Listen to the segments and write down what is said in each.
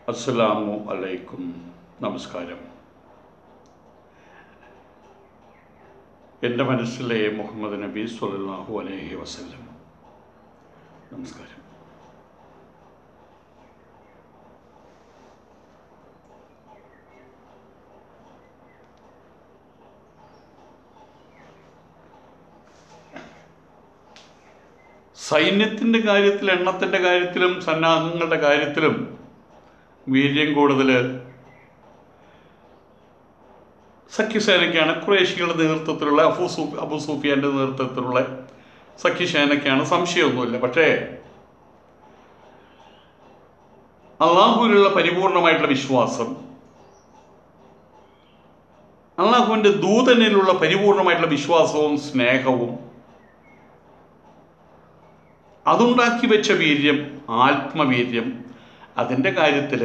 അസ്സലാമു അലൈക്കും നമസ്കാരം എൻ്റെ മനസ്സിലെ മുഹമ്മദ് നബി സ്വല്ലല്ലാഹു അലൈഹി വസല്ലം നമസ്കാരം സൈന്യത്തിൻ്റെ കാര്യത്തിൽ എണ്ണത്തിൻ്റെ കാര്യത്തിലും സന്നാഹങ്ങളുടെ കാര്യത്തിലും വീര്യം കൂടുതൽ സഖ്യസേനയ്ക്കാണ് കുറേശികളുടെ നേതൃത്വത്തിലുള്ള അബൂ സൂ അബു സൂഫിയാൻ്റെ നേതൃത്വത്തിലുള്ള സഖ്യസേനയ്ക്കാണ് സംശയമൊന്നുമില്ല പക്ഷേ അള്ളാഹുവിലുള്ള പരിപൂർണമായിട്ടുള്ള വിശ്വാസം അള്ളാഹുവിൻ്റെ ദൂതനിലുള്ള പരിപൂർണമായിട്ടുള്ള വിശ്വാസവും സ്നേഹവും അതുണ്ടാക്കി വെച്ച വീര്യം ആത്മവീര്യം അതിൻ്റെ കാര്യത്തിൽ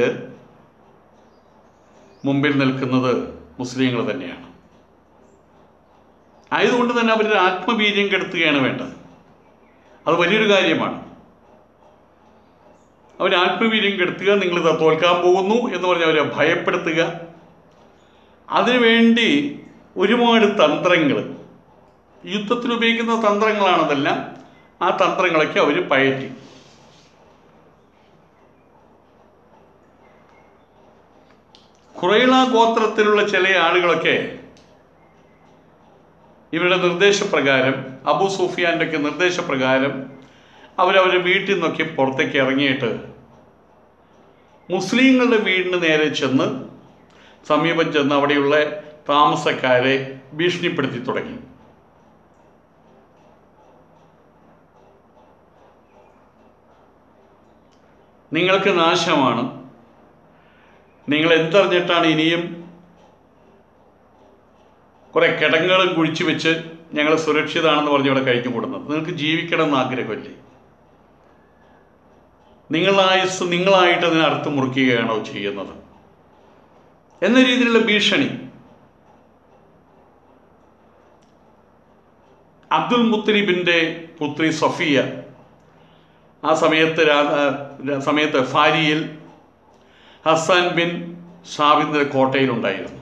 മുമ്പിൽ നിൽക്കുന്നത് മുസ്ലിങ്ങൾ തന്നെയാണ് ആയതുകൊണ്ട് തന്നെ അവരുടെ ആത്മവീര്യം കെടുത്തുകയാണ് വേണ്ടത് അത് വലിയൊരു കാര്യമാണ് അവർ ആത്മവീര്യം കെടുത്തുക നിങ്ങൾ ഇത് തോൽക്കാൻ പോകുന്നു എന്ന് പറഞ്ഞ് അവരെ ഭയപ്പെടുത്തുക അതിനുവേണ്ടി ഒരുപാട് തന്ത്രങ്ങൾ യുദ്ധത്തിന് ഉപയോഗിക്കുന്ന തന്ത്രങ്ങളാണതെല്ലാം ആ തന്ത്രങ്ങളൊക്കെ അവർ പയറ്റി ഖുറൈള ഗോത്രത്തിലുള്ള ചില ആളുകളൊക്കെ ഇവരുടെ നിർദ്ദേശപ്രകാരം അബു സൂഫിയാൻ്റെ ഒക്കെ നിർദ്ദേശപ്രകാരം അവരവരുടെ വീട്ടിൽ നിന്നൊക്കെ പുറത്തേക്ക് ഇറങ്ങിയിട്ട് മുസ്ലിങ്ങളുടെ വീടിന് നേരെ ചെന്ന് സമീപം ചെന്ന് അവിടെയുള്ള താമസക്കാരെ ഭീഷണിപ്പെടുത്തി തുടങ്ങി നിങ്ങൾക്ക് നാശമാണ് നിങ്ങൾ എന്തറിഞ്ഞിട്ടാണ് ഇനിയും കുറേ കിടങ്ങളും കുഴിച്ചു വെച്ച് ഞങ്ങൾ സുരക്ഷിതമാണെന്ന് പറഞ്ഞ് ഇവിടെ കഴിഞ്ഞു കൂടുന്നത് നിങ്ങൾക്ക് ജീവിക്കണം എന്ന് ആഗ്രഹമില്ലേ നിങ്ങളായുസ് നിങ്ങളായിട്ട് അതിനെ അർത്ഥം മുറിക്കുകയാണോ ചെയ്യുന്നത് എന്ന രീതിയിലുള്ള ഭീഷണി അബ്ദുൽ മുത്തലിബിൻ്റെ പുത്രി സഫിയ ആ സമയത്ത് രാ- സമയത്ത് ഫാരിയിൽ ഹസാൻ ബിൻ ഷാബിൻ്റെ കോട്ടയിലുണ്ടായിരുന്നു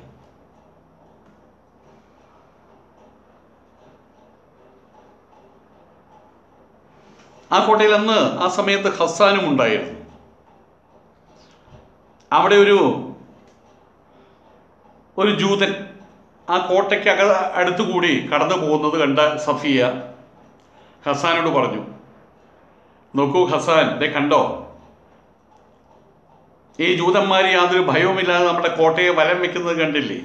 ആ കോട്ടയിൽ അന്ന് ആ സമയത്ത് ഹസാനും ഉണ്ടായിരുന്നു അവിടെ ഒരു ഒരു ജൂതൻ ആ കോട്ടയ്ക്ക് അക അടുത്തുകൂടി കടന്നു പോകുന്നത് കണ്ട സഫിയ ഹസാനോട് പറഞ്ഞു നോക്കൂ ഹസാൻ ദേ കണ്ടോ ഈ ജൂതന്മാർ യാതൊരു ഭയവുമില്ലാതെ നമ്മുടെ കോട്ടയെ വലം വെക്കുന്നത് കണ്ടില്ലേ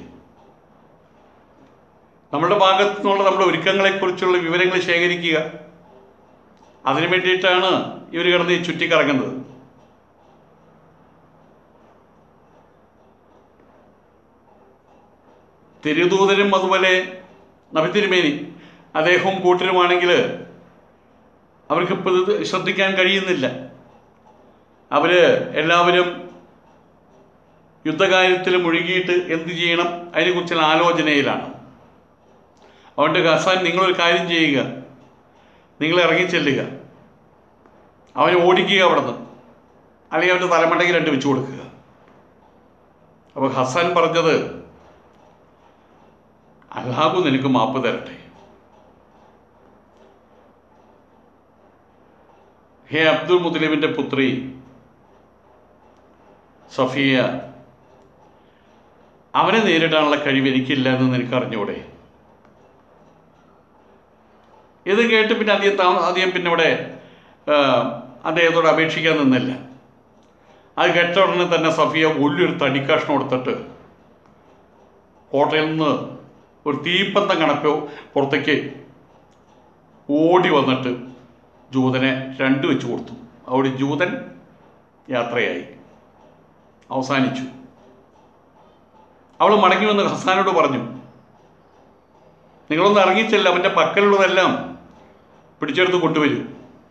നമ്മുടെ ഭാഗത്തു നിന്നുള്ള നമ്മുടെ ഒരുക്കങ്ങളെക്കുറിച്ചുള്ള വിവരങ്ങൾ ശേഖരിക്കുക അതിനു വേണ്ടിയിട്ടാണ് ഇവർ കിടന്ന് ഈ ചുറ്റിക്കറങ്ങുന്നത് തിരുദൂതനും അതുപോലെ നബിത്തിരുമേനി അദ്ദേഹവും കൂട്ടരുമാണെങ്കിൽ അവർക്ക് ഇപ്പോൾ ഇത് ശ്രദ്ധിക്കാൻ കഴിയുന്നില്ല അവർ എല്ലാവരും യുദ്ധകാര്യത്തിൽ മുഴുകിയിട്ട് എന്ത് ചെയ്യണം അതിനെക്കുറിച്ചുള്ള ആലോചനയിലാണ് അതുകൊണ്ട് ഹസാൻ നിങ്ങളൊരു കാര്യം ചെയ്യുക നിങ്ങൾ ഇറങ്ങിച്ചെല്ലുക അവനെ ഓടിക്കുക അവിടെ നിന്ന് അല്ലെങ്കിൽ അവൻ്റെ തലമണ്ടയ്ക്ക് രണ്ട് വെച്ച് കൊടുക്കുക അപ്പോൾ ഹസാൻ പറഞ്ഞത് അല്ലാഹു നിനക്ക് മാപ്പ് തരട്ടെ ഹേ അബ്ദുൽ മുത്തലിബിൻ്റെ പുത്രി സഫിയ അവനെ നേരിടാനുള്ള കഴിവ് എനിക്കില്ല എന്ന് നിനക്ക് അറിഞ്ഞൂടെ ഇത് കേട്ട് പിന്നെ അധികം താ അധികം പിന്നെ ഇവിടെ ആ, അദ്ദേഹത്തോട് അപേക്ഷിക്കാൻ നിന്നില്ല അത് കേട്ട ഉടനെ തന്നെ സഫിയ വലിയൊരു തടിക്കഷ്ണം കൊടുത്തിട്ട് കോട്ടയിൽ നിന്ന് ഒരു തീപ്പന്തം കണക്കോ പുറത്തേക്ക് ഓടി വന്നിട്ട് ജൂതനെ രണ്ട് വെച്ച് കൊടുത്തു അവിടെ ജൂതൻ യാത്രയായി അവസാനിച്ചു അവൾ മടങ്ങി വന്ന് ഹസാനോട് പറഞ്ഞു നിങ്ങളൊന്ന് ഇറങ്ങിച്ചല്ല അവൻ്റെ പക്കലുള്ളതെല്ലാം പിടിച്ചെടുത്ത് കൊണ്ടുവരൂ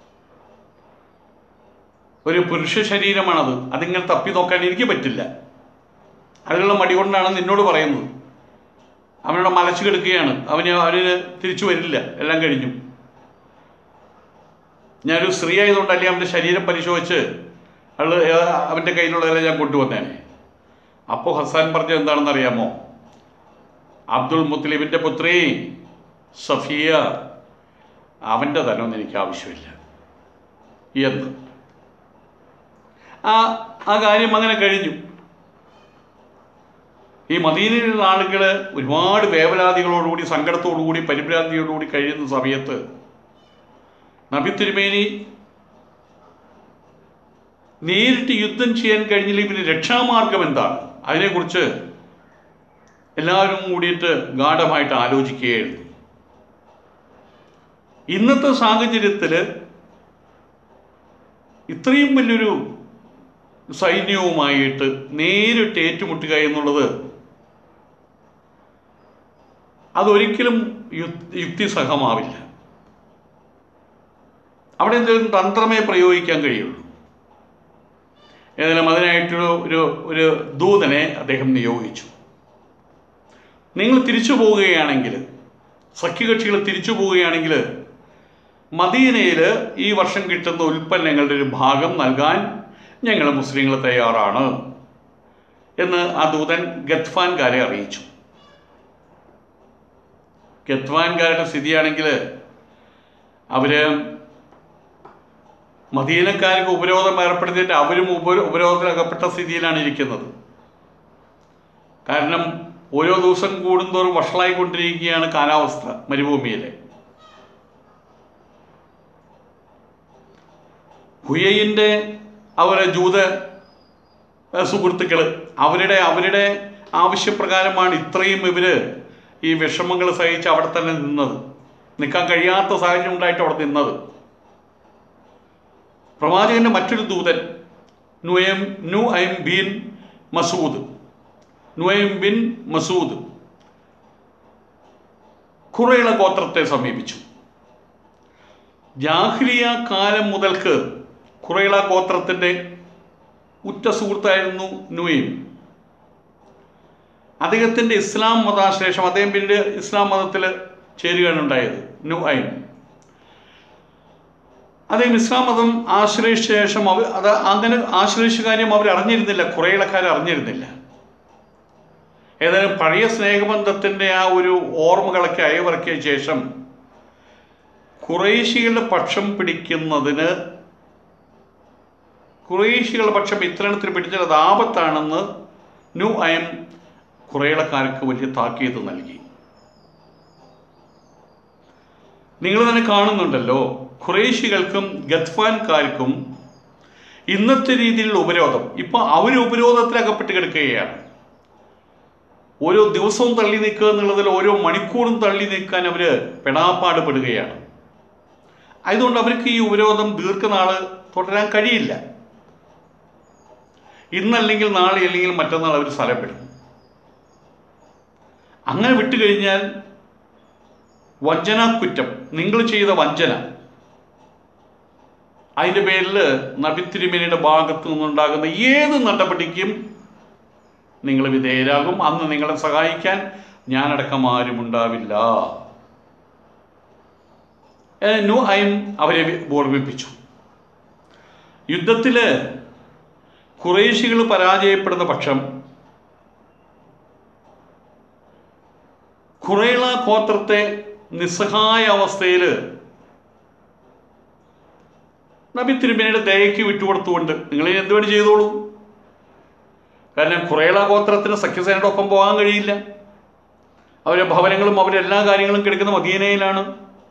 ഒരു പുരുഷ ശരീരമാണത് അതിങ്ങനെ തപ്പി നോക്കാൻ എനിക്ക് പറ്റില്ല അതിനുള്ള മടി കൊണ്ടാണ് നിന്നോട് പറയുന്നത് അവനോട് മലച്ചു കിടക്കുകയാണ് അവന് അവന് തിരിച്ചു വരില്ല എല്ലാം കഴിഞ്ഞു ഞാനൊരു സ്ത്രീ ആയതുകൊണ്ട് അല്ലെങ്കിൽ അവൻ്റെ ശരീരം പരിശോധിച്ച് അയാൾ അവൻ്റെ കയ്യിലുള്ളതെല്ലാം ഞാൻ കൊണ്ടുവന്നേനെ അപ്പോൾ ഹസാൻ പറഞ്ഞത് എന്താണെന്ന് അറിയാമോ അബ്ദുൽ മുത്തലിബിൻ്റെ പുത്രി സഫിയ അവൻ്റെ ധനമൊന്നും എനിക്ക് ആവശ്യമില്ല എന്ന് ആ ആ കാര്യം അങ്ങനെ കഴിഞ്ഞു ഈ മദീനയിലുള്ള ആളുകൾ ഒരുപാട് വേവലാതികളോടുകൂടി സങ്കടത്തോടുകൂടി പരിഭ്രാന്തിയോടുകൂടി കഴിയുന്ന സമയത്ത് നബി തിരുമേനി നേരിട്ട് യുദ്ധം ചെയ്യാൻ കഴിഞ്ഞില്ല ഇവന് രക്ഷാമാർഗം എന്താണ് അതിനെക്കുറിച്ച് എല്ലാവരും കൂടിയിട്ട് ഗാഠമായിട്ട് ആലോചിക്കുകയായിരുന്നു ഇന്നത്തെ സാഹചര്യത്തിൽ ഇത്രയും വലിയൊരു സൈന്യവുമായിട്ട് നേരിട്ട് ഏറ്റുമുട്ടുക എന്നുള്ളത് അതൊരിക്കലും യുക്- യുക്തിസഹമാവില്ല അവിടെ എന്തെങ്കിലും തന്ത്രമേ പ്രയോഗിക്കാൻ കഴിയുള്ളൂ ഏതായാലും അതിനായിട്ടൊരു ഒരു ഒരു ദൂതനെ അദ്ദേഹം നിയോഗിച്ചു നിങ്ങൾ തിരിച്ചു പോവുകയാണെങ്കിൽ സഖ്യകക്ഷികൾ തിരിച്ചു പോവുകയാണെങ്കിൽ മദീനയിൽ ഈ വർഷം കിട്ടുന്ന ഉൽപ്പന്നങ്ങളുടെ ഒരു ഭാഗം നൽകാൻ ഞങ്ങൾ മുസ്ലിങ്ങൾ തയ്യാറാണ് എന്ന് ആ ദൂതൻ ഗത്ഫാൻകാരെ അറിയിച്ചു ഗത്ഫാൻകാരുടെ സ്ഥിതിയാണെങ്കിൽ അവര് മദീനക്കാർക്ക് ഉപരോധം ഏർപ്പെടുത്തിയിട്ട് അവരും ഉപ ഉപരോധത്തിലകപ്പെട്ട സ്ഥിതിയിലാണ് ഇരിക്കുന്നത് കാരണം ഓരോ ദിവസം കൂടുന്തോറും വഷളായിക്കൊണ്ടിരിക്കുകയാണ് കാലാവസ്ഥ മരുഭൂമിയിലെ ഹുയയിൻ്റെ അവരെ ജൂത സുഹൃത്തുക്കൾ അവരുടെ അവരുടെ ആവശ്യപ്രകാരമാണ് ഇത്രയും ഇവര് ഈ വിഷമങ്ങൾ സഹിച്ച് അവിടെ തന്നെ നിന്നത് നിൽക്കാൻ കഴിയാത്ത സാഹചര്യം ഉണ്ടായിട്ട് അവിടെ നിന്നത് പ്രവാചകന്റെ മറ്റൊരു ദൂതൻ നുയം നു ഐം bin Masud Nuaym bin Masud Qurayza ഗോത്രത്തെ സമീപിച്ചു ജാഹ്ലിയ കാലം മുതൽക്ക് ഖുറൈള ഗോത്രത്തിൻ്റെ ഉറ്റ സുഹൃത്തായിരുന്നു നുയിം അദ്ദേഹത്തിൻ്റെ ഇസ്ലാം മതാശേഷം അദ്ദേഹം പിന്നീട് ഇസ്ലാം മതത്തിൽ ചേരുകയാണ് ഉണ്ടായത് നു ഐം അദ്ദേഹം ഇസ്ലാം മതം ആശ്രയിച്ച ശേഷം അവർ അത് അങ്ങനെ ആശ്രയിച്ച കാര്യം അവർ അറിഞ്ഞിരുന്നില്ല കുറേ ഇളക്കാർ അറിഞ്ഞിരുന്നില്ല ഏതായാലും പഴയ സ്നേഹബന്ധത്തിൻ്റെ ആ ഒരു ഓർമ്മകളൊക്കെ അയവിറക്കിയ ശേഷം കുറേശികളുടെ പക്ഷം പിടിക്കുന്നതിന് കുറേശികളുടെ പക്ഷം ഇത്തരണത്തിൽ പിടിച്ചാൽ അത് ആപത്താണെന്ന് ന്യൂ അയം കുറേളക്കാർക്ക് വലിയ താക്കീത് നൽകി നിങ്ങൾ തന്നെ കാണുന്നുണ്ടല്ലോ ഖുറേഷികൾക്കും ഗത്ഫാൻകാർക്കും ഇന്നത്തെ രീതിയിലുള്ള ഉപരോധം ഇപ്പൊ അവർ ഉപരോധത്തിലകപ്പെട്ട് കിടക്കുകയാണ് ഓരോ ദിവസവും തള്ളി നിൽക്കുക എന്നുള്ളതിൽ ഓരോ മണിക്കൂറും തള്ളി നിൽക്കാൻ അവർ പെടാപ്പാട് പെടുകയാണ് അതുകൊണ്ട് അവർക്ക് ഈ ഉപരോധം ദീർഘനാള് തുടരാൻ കഴിയില്ല ഇന്നല്ലെങ്കിൽ നാളെ അല്ലെങ്കിൽ മറ്റന്നാൾ അവർ സ്ഥലം വിടും അങ്ങനെ വിട്ടുകഴിഞ്ഞാൽ വഞ്ചനാക്കുറ്റം നിങ്ങൾ ചെയ്ത വഞ്ചന അതിൻ്റെ പേരിൽ നബിത്തിരുമേനിയുടെ ഭാഗത്തു നിന്നുണ്ടാകുന്ന ഏത് നടപടിക്കും നിങ്ങൾ വിധേയരാകും അന്ന് നിങ്ങളെ സഹായിക്കാൻ ഞാനടക്കം ആരും ഉണ്ടാവില്ല നു ഐം അവരെ ഓർമ്മിപ്പിച്ചു യുദ്ധത്തിൽ കുറേശികൾ പരാജയപ്പെടുന്ന പക്ഷം ഖുറൈള ഗോത്രത്തെ നിസ്സഹായ അവസ്ഥയിൽ നബി തിരുമേനിയുടെ ദയക്ക് വിട്ടുകൊടുത്തുകൊണ്ട് നിങ്ങൾ ഇനി എന്ത് വേണ്ടി ചെയ്തോളൂ കാരണം ഖുറൈള ഗോത്രത്തിന് സഖ്യസേനയുടെ ഒപ്പം പോകാൻ കഴിയില്ല അവരെ ഭവനങ്ങളും അവരുടെ എല്ലാ കാര്യങ്ങളും കിടക്കുന്ന മദീനയിലാണ്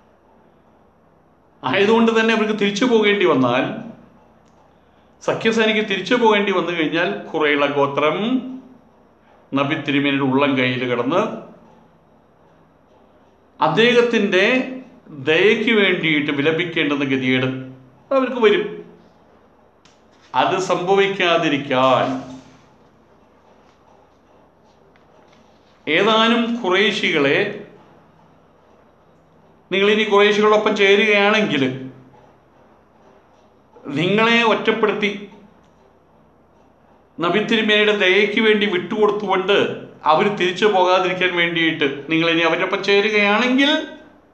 ആയതുകൊണ്ട് തന്നെ അവർക്ക് തിരിച്ചു പോകേണ്ടി വന്നാൽ സഖ്യസേനയ്ക്ക് തിരിച്ചു പോകേണ്ടി വന്നു കഴിഞ്ഞാൽ ഖുറൈള ഗോത്രം നബി തിരുമേനിയുടെ ഉള്ളം കയ്യിൽ കിടന്ന് അദ്ദേഹത്തിൻ്റെ ദയയ്ക്ക് വേണ്ടിയിട്ട് വിലപിക്കേണ്ടുന്ന ഗതികേട് അവർക്ക് വരും അത് സംഭവിക്കാതിരിക്കാൻ ഏതാനും കുറേശികളെ നിങ്ങളിനി കുറേശികളോടൊപ്പം ചേരുകയാണെങ്കിൽ നിങ്ങളെ ഒറ്റപ്പെടുത്തി നബിത്തിരുമേനയുടെ ദയയ്ക്ക് വേണ്ടി വിട്ടുകൊടുത്തുകൊണ്ട് അവർ തിരിച്ചു പോകാതിരിക്കാൻ വേണ്ടിയിട്ട് നിങ്ങൾ ഇനി അവരുടെ ഒപ്പം ചേരുകയാണെങ്കിൽ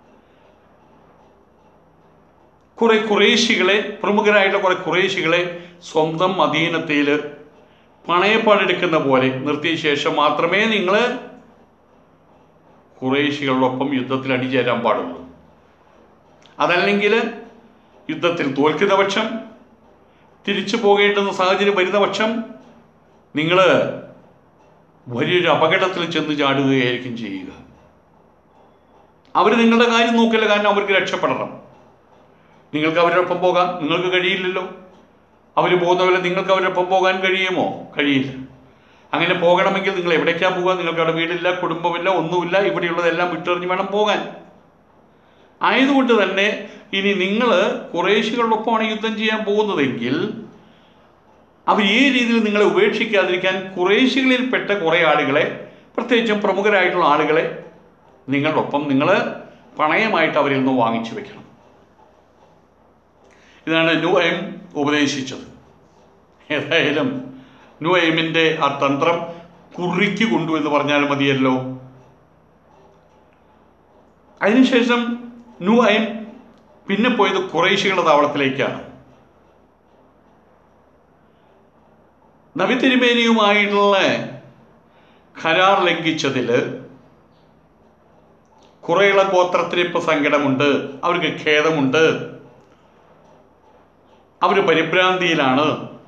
കുറെ കുറേശികളെ പ്രമുഖരായിട്ടുള്ള കുറെ കുറേശികളെ സ്വന്തം അധീനതയിൽ പണയപ്പാടെടുക്കുന്ന പോലെ നിർത്തിയ ശേഷം മാത്രമേ നിങ്ങൾ കുറേശികളോടൊപ്പം യുദ്ധത്തിൽ അണിചേരാൻ പാടുള്ളൂ അതല്ലെങ്കിൽ യുദ്ധത്തിൽ തോൽക്കുന്ന പക്ഷം തിരിച്ചു പോകേണ്ടുന്ന സാഹചര്യം വരുന്ന പക്ഷം നിങ്ങൾ വലിയൊരു അപകടത്തിൽ ചെന്ന് ചാടുകയായിരിക്കും ചെയ്യുക അവർ നിങ്ങളുടെ കാര്യം നോക്കില്ല കാരണം അവർക്ക് രക്ഷപ്പെടണം നിങ്ങൾക്ക് അവരോടൊപ്പം പോകാം നിങ്ങൾക്ക് കഴിയില്ലല്ലോ അവർ പോകുന്ന പോലെ നിങ്ങൾക്ക് അവരോടൊപ്പം പോകാൻ കഴിയുമോ കഴിയില്ല അങ്ങനെ പോകണമെങ്കിൽ നിങ്ങൾ എവിടേക്കാണ് പോകുക നിങ്ങൾക്ക് അവിടെ വീടില്ല കുടുംബമില്ല ഒന്നുമില്ല ഇവിടെയുള്ളതെല്ലാം വിട്ടെറിഞ്ഞ് വേണം പോകാൻ ആയതുകൊണ്ട് തന്നെ ഇനി നിങ്ങൾ കുറേശികളോടൊപ്പമാണ് യുദ്ധം ചെയ്യാൻ പോകുന്നതെങ്കിൽ അവർ ഈ രീതിയിൽ നിങ്ങളെ ഉപേക്ഷിക്കാതിരിക്കാൻ കുറേശികളിൽപ്പെട്ട കുറേ ആളുകളെ പ്രത്യേകിച്ചും പ്രമുഖരായിട്ടുള്ള ആളുകളെ നിങ്ങളോടൊപ്പം നിങ്ങൾ പണയമായിട്ട് അവരിൽ നിന്ന് വാങ്ങിച്ചു വെക്കണം ഇതാണ് ന്യൂ എം ഉപദേശിച്ചത് ഏതായാലും ന്യൂ എയിമിൻ്റെ ആ തന്ത്രം കുറിക്ക് കൊണ്ടു എന്ന് പറഞ്ഞാൽ മതിയല്ലോ അതിനുശേഷം ന്യൂ എയിം പിന്നെ പോയത് കുറേശികളുടെ താവളത്തിലേക്കാണ് നബി തിരുമേനിയുമായിട്ടുള്ള കരാർ ലംഘിച്ചതിൽ കുറേയുള്ള ഗോത്രത്തിന് ഇപ്പോൾ സങ്കടമുണ്ട് അവർക്ക് ഖേദമുണ്ട് അവർ പരിഭ്രാന്തിയിലാണ്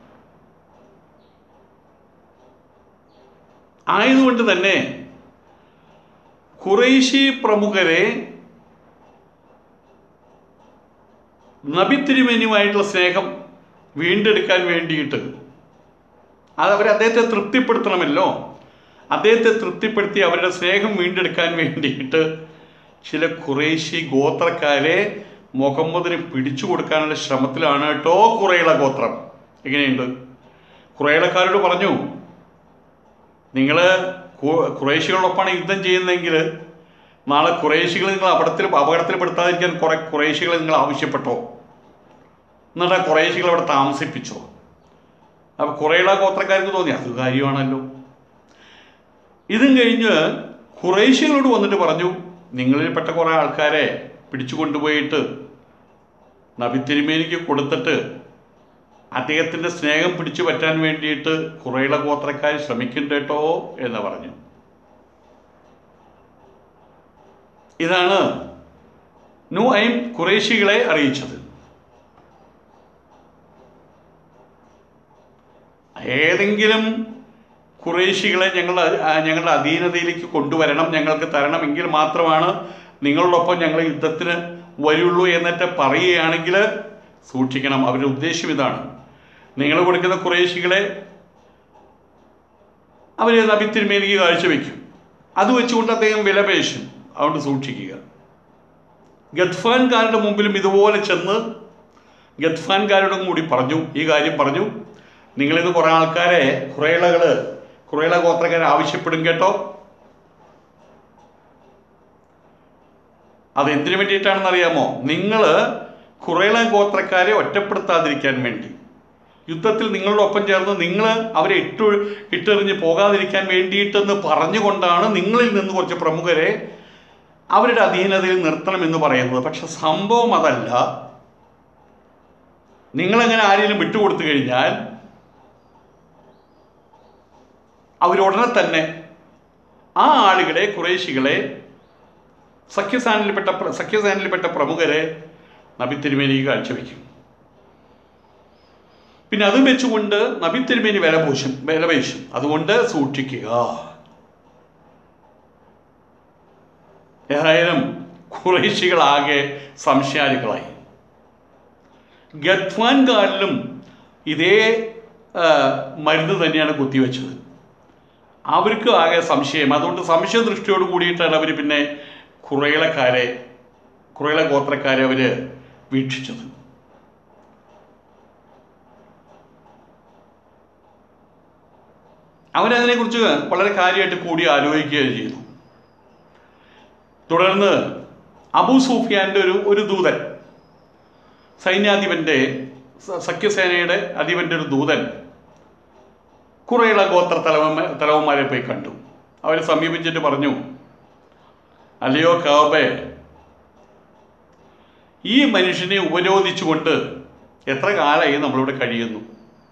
ആയതുകൊണ്ട് തന്നെ കുറേശി പ്രമുഖരെ നബി തിരുമേനിയുമായിട്ടുള്ള സ്നേഹം വീണ്ടെടുക്കാൻ വേണ്ടിയിട്ട് അത് അവർ അദ്ദേഹത്തെ തൃപ്തിപ്പെടുത്തണമല്ലോ അദ്ദേഹത്തെ തൃപ്തിപ്പെടുത്തി അവരുടെ സ്നേഹം വീണ്ടെടുക്കാൻ വേണ്ടിയിട്ട് ചില കുറേശി ഗോത്രക്കാരെ മുഹമ്മദിന് പിടിച്ചു കൊടുക്കാനുള്ള ശ്രമത്തിലാണ് കേട്ടോ കുറേള ഗോത്രം എങ്ങനെയുണ്ട് കുറേളക്കാരോട് പറഞ്ഞു നിങ്ങൾ കുറേശികളോടൊപ്പമാണ് യുദ്ധം ചെയ്യുന്നതെങ്കിൽ നാളെ കുറേശികൾ നിങ്ങൾ അപകടത്തിൽ അപകടത്തിൽപ്പെടുത്താതിരിക്കാൻ കുറെ കുറേശികളെ നിങ്ങൾ ആവശ്യപ്പെട്ടോ എന്നിട്ട് ആ കുറേശികൾ അവിടെ താമസിപ്പിച്ചോ അപ്പോൾ കുറേയുള്ള ഗോത്രക്കാർക്ക് തോന്നി അത് കാര്യമാണല്ലോ ഇതും കഴിഞ്ഞ് കുറേശികളോട് വന്നിട്ട് പറഞ്ഞു നിങ്ങളിൽപ്പെട്ട കുറേ ആൾക്കാരെ പിടിച്ചു കൊണ്ടുപോയിട്ട് നബി തിരുമേനിക്ക് കൊടുത്തിട്ട് അദ്ദേഹത്തിൻ്റെ സ്നേഹം പിടിച്ചു പറ്റാൻ വേണ്ടിയിട്ട് കുറേയുള്ള ഗോത്രക്കാർ ശ്രമിക്കുന്നുണ്ട് കേട്ടോ എന്ന് പറഞ്ഞു ഇതാണ് നു ഐം കുറേശികളെ അറിയിച്ചത് ഏതെങ്കിലും കുറേശികളെ ഞങ്ങൾ ഞങ്ങളുടെ അധീനതയിലേക്ക് കൊണ്ടുവരണം ഞങ്ങൾക്ക് തരണമെങ്കിൽ മാത്രമാണ് നിങ്ങളോടൊപ്പം ഞങ്ങൾ യുദ്ധത്തിന് വരുള്ളൂ എന്നിട്ട് പറയുകയാണെങ്കിൽ സൂക്ഷിക്കണം അവരുടെ ഉദ്ദേശം ഇതാണ് നിങ്ങൾ കൊടുക്കുന്ന കുറേശികളെ അവർ നബി തിരുമേനിക്ക് കാഴ്ചവെക്കും അത് വെച്ചുകൊണ്ട് അദ്ദേഹം വിലപേശും അതുകൊണ്ട് സൂക്ഷിക്കുക ഗത്ഫാൻകാരുടെ മുമ്പിലും ഇതുപോലെ ചെന്ന് ഗത്ഫാൻകാരോടും കൂടി പറഞ്ഞു ഈ കാര്യം പറഞ്ഞു നിങ്ങളിന്ന് കുറേ ആൾക്കാരെ കുറേളകൾ കുറേള ഗോത്രക്കാരെ ആവശ്യപ്പെടും കേട്ടോ അത് എന്തിനു വേണ്ടിയിട്ടാണെന്ന് അറിയാമോ നിങ്ങൾ കുറേള ഗോത്രക്കാരെ ഒറ്റപ്പെടുത്താതിരിക്കാൻ വേണ്ടി യുദ്ധത്തിൽ നിങ്ങളുടെ ഒപ്പം ചേർന്ന് നിങ്ങൾ അവരെ ഇട്ടു ഇട്ടെറിഞ്ഞ് പോകാതിരിക്കാൻ വേണ്ടിയിട്ടെന്ന് പറഞ്ഞുകൊണ്ടാണ് നിങ്ങളിൽ നിന്ന് കുറച്ച് പ്രമുഖരെ അവരുടെ അധീനതയിൽ നിർത്തണമെന്ന് പറയുന്നത് പക്ഷെ സംഭവം അതല്ല നിങ്ങളങ്ങനെ ആരെങ്കിലും വിട്ടുകൊടുത്തു കഴിഞ്ഞാൽ അവരുടനെ തന്നെ ആ ആളുകളെ കുറേശികളെ സഖ്യസാനിൽപ്പെട്ട പ്ര- സഖ്യസാനിൽപ്പെട്ട പ്രമുഖരെ നബി തിരുമേനിക്ക് കാഴ്ചവെക്കും പിന്നെ അത് വെച്ചുകൊണ്ട് നബി തിരുമേനി വില പൂശും വില പേശും അതുകൊണ്ട് സൂക്ഷിക്കുക ഏതായാലും കുറേശികളാകെ സംശയാലുക്കളായി ഗത്വാൻകാരിലും ഇതേ ആ, മരുന്ന് തന്നെയാണ് കുത്തിവെച്ചത് അവർക്ക് ആകെ സംശയം അതുകൊണ്ട് സംശയ ദൃഷ്ടിയോട് കൂടിയിട്ടാണ് അവർ പിന്നെ കുറേളക്കാരെ കുറേള ഗോത്രക്കാരെ അവർ വീക്ഷിച്ചത് അവരതിനെക്കുറിച്ച് വളരെ കാര്യമായിട്ട് കൂടി ആലോചിക്കുകയും ചെയ്തു തുടർന്ന് അബൂ സൂഫിയാൻ്റെ ഒരു ഒരു ദൂതൻ സൈന്യാധിപൻ്റെ സ- സഖ്യസേനയുടെ അധിപൻ്റെ ഒരു ദൂതൻ കുറേയുള്ള ഗോത്ര തലവന്മാ തലവന്മാരെ പോയി കണ്ടു അവരെ സമീപിച്ചിട്ട് പറഞ്ഞു അല്ലയോ കാബെ ഈ മനുഷ്യനെ ഉപരോധിച്ചുകൊണ്ട് എത്ര കാലമായി നമ്മളിവിടെ കഴിയുന്നു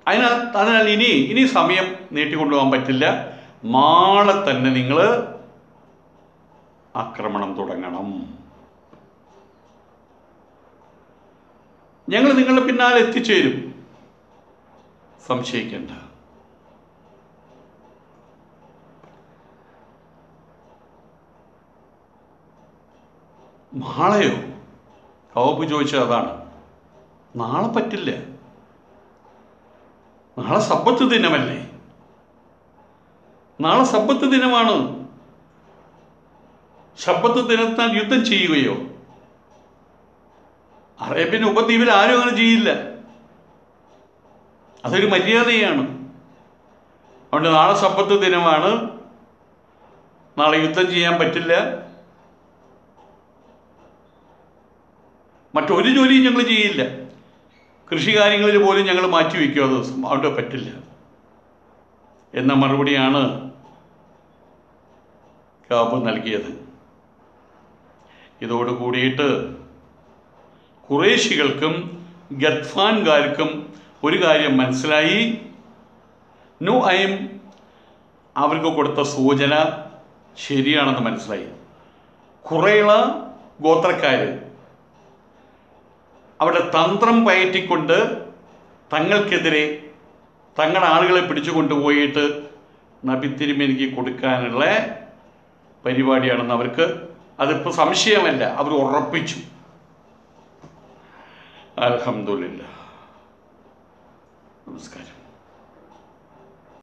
അതിനാൽ അതിനാൽ ഇനി ഇനി സമയം നീട്ടിക്കൊണ്ടുപോകാൻ പറ്റില്ല നാളെ തന്നെ നിങ്ങൾ ആക്രമണം തുടങ്ങണം ഞങ്ങൾ നിങ്ങളുടെ പിന്നാലെ എത്തിച്ചേരും സംശയിക്കേണ്ട നാളെയോ കവപ്പ് ചോദിച്ചത് അതാണ് നാളെ പറ്റില്ല നാളെ സമ്പത്ത് ദിനമല്ലേ നാളെ സമ്പത്ത് ദിനമാണ് സമ്പത്ത് ദിനത്താൽ യുദ്ധം ചെയ്യുകയോ അറേബ്യൻ ഉപദ്വീപിൽ ആരും അങ്ങനെ ചെയ്യില്ല അതൊരു മര്യാദയാണ് അതുകൊണ്ട് നാളെ സമ്പത്ത് ദിനമാണ് നാളെ യുദ്ധം ചെയ്യാൻ പറ്റില്ല മറ്റൊരു ജോലിയും ഞങ്ങൾ ചെയ്യില്ല കൃഷി കാര്യങ്ങളിൽ പോലും ഞങ്ങൾ മാറ്റിവെക്കും ആ ദിവസം അവിടെ പറ്റില്ല എന്ന മറുപടിയാണ് കാബ് നൽകിയത് ഇതോട് കൂടിയിട്ട് കുറേശികൾക്കും ഗത്ഫാൻകാർക്കും ഒരു കാര്യം മനസ്സിലായി നു ഐം അവർക്ക് കൊടുത്ത സൂചന ശരിയാണെന്ന് മനസ്സിലായി കുറേള ഗോത്രക്കാർ അവിടെ തന്ത്രം പയറ്റിക്കൊണ്ട് തങ്ങൾക്കെതിരെ തങ്ങളുടെ ആളുകളെ പിടിച്ചു കൊണ്ടുപോയിട്ട് നബി തിരുമേനിക്ക് കൊടുക്കാനുള്ള പരിപാടിയാണെന്ന് അവർക്ക് അതിപ്പോൾ സംശയമല്ല അവർ ഉറപ്പിച്ചു അലഹമില്ല നമസ്കാരം